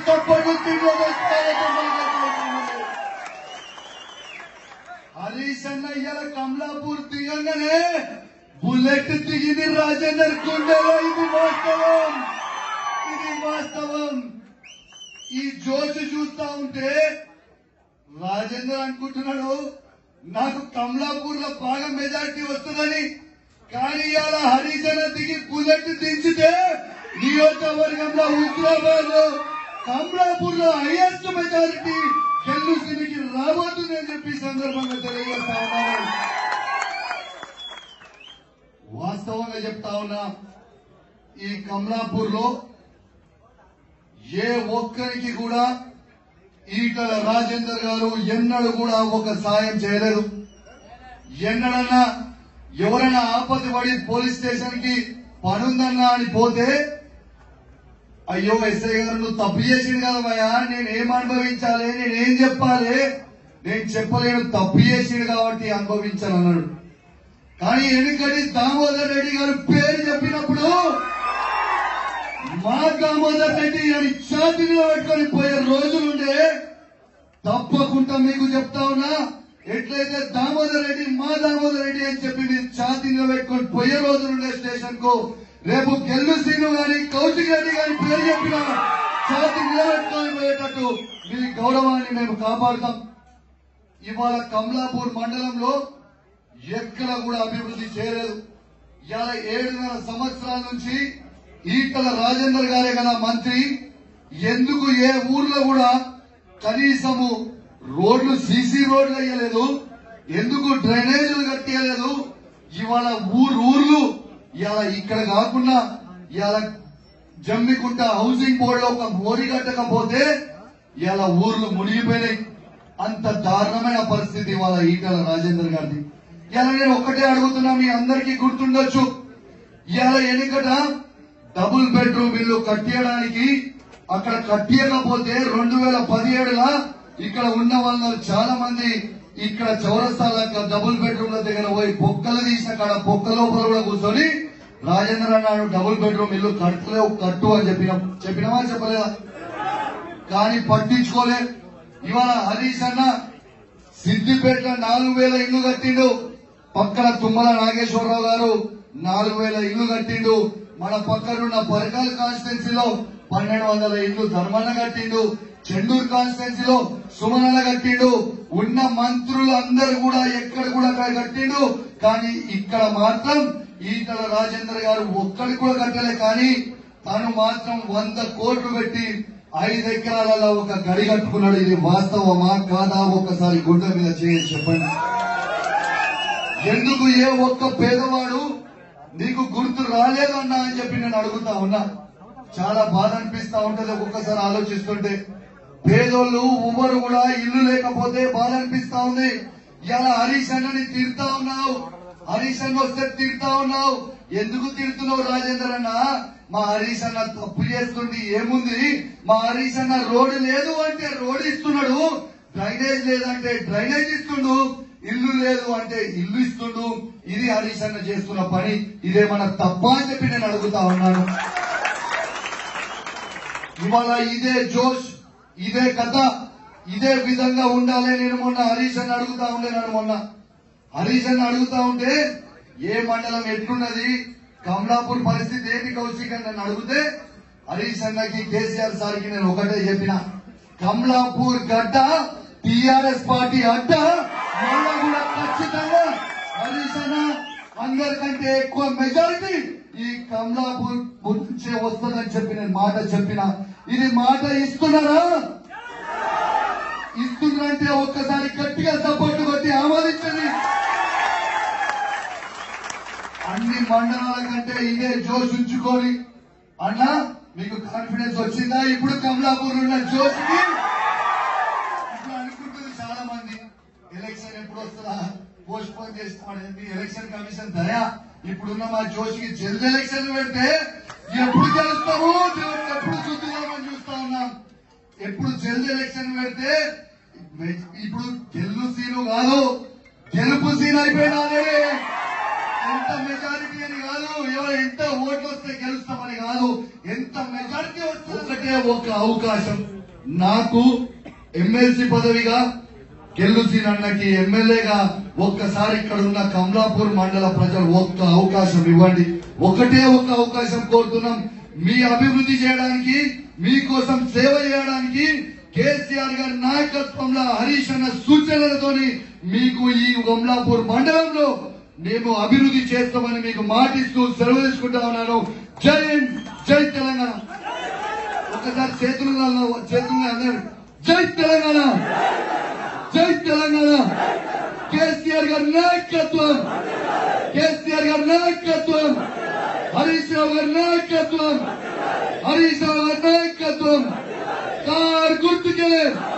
support తిరిగి హరీష్ అన్న ఇవాళ కమలాపూర్ దిగంగానే బుల్లెట్ దిగింది రాజేందర్ గుండెలో ఇది వాస్తవం ఇది వాస్తవం ఈ జోష్ చూస్తా ఉంటే రాజేందర్ అనుకుంటున్నాడు నాకు కమలాపూర్ లో బాగా మెజారిటీ వస్తుందని కానీ ఇవాళ హరిజన దిగి బుల్లెట్ దించితే నియోజకవర్గంలో హుజరాబాద్ లో కమలాపూర్ లో హైయెస్ట్ మెజారిటీ గెలుసునికి రాబోతుందని చెప్పి ఈ సందర్భంగా తెలియజేస్తా ఉన్నాను వాస్తవంగా చెప్తా ఉన్నా ఈ కమలాపూర్ లో ఏ ఒక్కరికి కూడా ఈటల రాజేందర్ గారు ఎన్నడూ కూడా ఒక సాయం చేయలేదు ఎన్నడన్నా ఎవరైనా ఆపద పడి పోలీస్ స్టేషన్ కి పనుందన్నా అని పోతే అయ్యో ఎస్ఐ గారు నువ్వు తప్పు చేసింది కదమ్మయ్యా నేను ఏం అనుభవించాలి నేనేం చెప్పాలి నేను చెప్పలేను తప్పు చేసిండు కాబట్టి అనుభవించాను అన్నాడు కానీ ఎందుకని దామోదర్ రెడ్డి గారు పేరు చెప్పినప్పుడు మా దామోదర్ రెడ్డి అని ఛాతిని పెట్టుకొని పోయే రోజులుండే తప్పకుండా మీకు చెప్తా ఉన్నా ఎట్లయితే దామోదర్ రెడ్డి మా దామోదర్ రెడ్డి అని చెప్పి మీరు ఛాతిని పెట్టుకొని పోయే రోజులుండే స్టేషన్ కు రేపు గెల్లు సీను గాని కౌశిక్ రెడ్డి గాని పేరు చెప్పిన ఛాతి నిలబెట్టుకొని పోయేటట్టు మీ గౌరవాన్ని మేము కాపాడుతాం ఇవాళ కమలాపూర్ మండలంలో ఎక్కడ కూడా అభివృద్ధి చేయలేదు ఇవాళ ఏడున్నర సంవత్సరాల నుంచి ఈటల రాజేందర్ గారే కదా మంత్రి ఎందుకు ఏ ఊర్లో కూడా కనీసము రోడ్లు సీసీ రోడ్లు వేయలేదు ఎందుకు డ్రైనేజీలు కట్టేయలేదు ఇవాళ ఊరు ఊర్లు ఇవాళ ఇక్కడ కాకుండా ఇవాళ జమ్మికుంట హౌసింగ్ బోర్డు లో ఒక మోరీ కట్టకపోతే ఇలా ఊర్లు మునిగిపోయినాయి అంత దారుణమైన పరిస్థితి ఇవాళ ఈటల రాజేందర్ గారిది ఇలా నేను ఒక్కటే అడుగుతున్నా మీ అందరికీ గుర్తుండొచ్చు ఇవాళ ఎన్నికట డబుల్ బెడ్రూమ్ ఇల్లు కట్టియడానికి అక్కడ కట్టియకపోతే రెండు వేల పదిహేడులా ఇక్కడ ఉన్న వాళ్ళు చాలా మంది ఇక్కడ చౌరస్తాల డబుల్ బెడ్రూమ్ ల దగ్గర పోయి పొక్కలు తీసిన కాడ పొక్క లోపల కూడా కూర్చొని రాజేంద్ర అన్నాడు డబుల్ బెడ్రూమ్ ఇల్లు కట్టలేవు కట్టు అని చెప్పినాం చెప్పినామా చెప్పలేదా కానీ పట్టించుకోలే ఇవాళ హరీష్ అన్న సిద్దిపేట నాలుగు వేల ఇల్లు కట్టిండు పక్కన తుమ్మల నాగేశ్వరరావు గారు నాలుగు వేల ఇల్లు కట్టిండు మన పక్కనున్న పరకాల కాన్స్టిట్యున్సీలో పన్నెండు వందల ఇల్లు ధర్మన్న కట్టిండు చెండూరు కాన్స్టిట్యున్సీలో సుమనన్న కట్టిండు ఉన్న మంత్రులు అందరూ కూడా ఎక్కడ కూడా కట్టిండు కానీ ఇక్కడ మాత్రం ఈటల రాజేందర్ గారు ఒక్కడి కూడా కట్టలే కానీ తను మాత్రం వంద కోట్లు పెట్టి ఐదు ఎకరాలలో ఒక గడి కట్టుకున్నాడు ఇది వాస్తవమా కాదా ఒక్కసారి గుండె మీద చేసి చెప్పండి ఎందుకు ఏ ఒక్క పేదవాడు నీకు గుర్తు రాలేదన్నా అని చెప్పి నేను అడుగుతా ఉన్నా చాలా బాధ అనిపిస్తా ఉంటది ఒక్కొక్కసారి ఆలోచిస్తుంటే పేదోళ్ళు ఎవరు కూడా ఇల్లు లేకపోతే బాధ అనిపిస్తా ఉంది ఇలా హరీష్ అన్నని తిడతా ఉన్నావు హరీష్ అన్న వస్తే తిడతా ఉన్నావు ఎందుకు తిడుతున్నావు రాజేందర్ అన్న మా హరీష్ అన్న తప్పు చేస్తుంది ఏముంది మా హరీష్ అన్న రోడ్డు లేదు అంటే రోడ్డు ఇస్తున్నాడు డ్రైనేజ్ లేదంటే డ్రైనేజ్ ఇస్తుండు ఇల్లు లేదు అంటే ఇల్లు ఇస్తుండు ఇది హరీష్ అన్న చేస్తున్న పని ఇదేమన్నా తప్ప అని చెప్పి నేను అడుగుతా ఉన్నాను ఇవాళ ఇదే జోష్ ఇదే కథ ఇదే విధంగా ఉండాలి నేను మొన్న హరీష్ అని అడుగుతా ఉండే నన్ను మొన్న హరీష్ అని అడుగుతా ఉంటే ఏ మండలం ఎట్లున్నది కమలాపూర్ పరిస్థితి ఏంటి కౌశిక్ అని నన్ను అడిగితే హరీష్ అన్నకి కేసీఆర్ సార్కి నేను ఒకటే చెప్పిన కమలాపూర్ గడ్డ టిఆర్ఎస్ పార్టీ అడ్డ మళ్ళా కూడా ఖచ్చితంగా హరీష్ అన్న అందరికంటే ఎక్కువ మెజారిటీ ఈ కమలాపూర్ నుంచే వస్తుందని చెప్పి నేను మాట చెప్పిన ఇది మాట ఇస్తున్నారా ఇస్తున్నారంటే ఒక్కసారి గట్టిగా సపోర్ట్ కొట్టి ఆమోదించండి అన్ని మండలాల కంటే ఇదే జోష్ ఉంచుకొని అన్నా మీకు కాన్ఫిడెన్స్ వచ్చిందా ఇప్పుడు కమలాపూర్ ఉన్న జోష్కి ఇప్పుడు అనుకుంటుంది చాలా మంది ఎలక్షన్ ఎప్పుడు వస్తుందా పోస్ట్ పోన్ చేసుకోవడానికి ఎలక్షన్ కమిషన్ దయా ఇప్పుడున్న మా జోష్కి జల్ది ఎలక్షన్ పెడితే ఎప్పుడు గెలుస్తాము దేవుడు ఎప్పుడు చూద్దామని చూస్తా ఉన్నాం ఎప్పుడు జల్ది ఎలక్షన్ పెడితే మె- ఇప్పుడు గెల్లు సీను కాదు గెలుపు సీన్ అయిపోయినారే ఎంత మెజారిటీ అని కాదు ఎవరు ఎంత ఓట్లు వస్తే గెలుస్తామని కాదు ఎంత మెజారిటీ వస్తే ఒకటే ఒక అవకాశం నాకు ఎమ్మెల్సీ పదవిగా కెల్లుసీన్ అన్నకి ఎమ్మెల్యేగా ఒక్కసారి ఇక్కడ ఉన్న కమలాపూర్ మండల ప్రజలు ఒక్క అవకాశం ఇవ్వండి ఒకటే ఒక్క అవకాశం కోరుతున్నాం మీ అభివృద్ధి చేయడానికి మీకోసం సేవ చేయడానికి కేసీఆర్ గారి నాయకత్వంలో హరీష్ అన్న సూచనలతోని మీకు ఈ కమలాపూర్ మండలంలో మేము అభివృద్ధి చేస్తామని మీకు మాటిస్తూ సెలవు తీసుకుంటా ఉన్నాను జై హింద్ జై తెలంగాణ ఒకసారి చేతులు చేతులు అన్నారు జై తెలంగాణ జై తెలంగాణ కేసీఆర్ గారి నాయకత్వం కేసీఆర్ గారి నాయకత్వం హరీష్ రావు గారి నాయకత్వం హరీష్ రావు గారి నాయకత్వం కార్ గుర్తుకే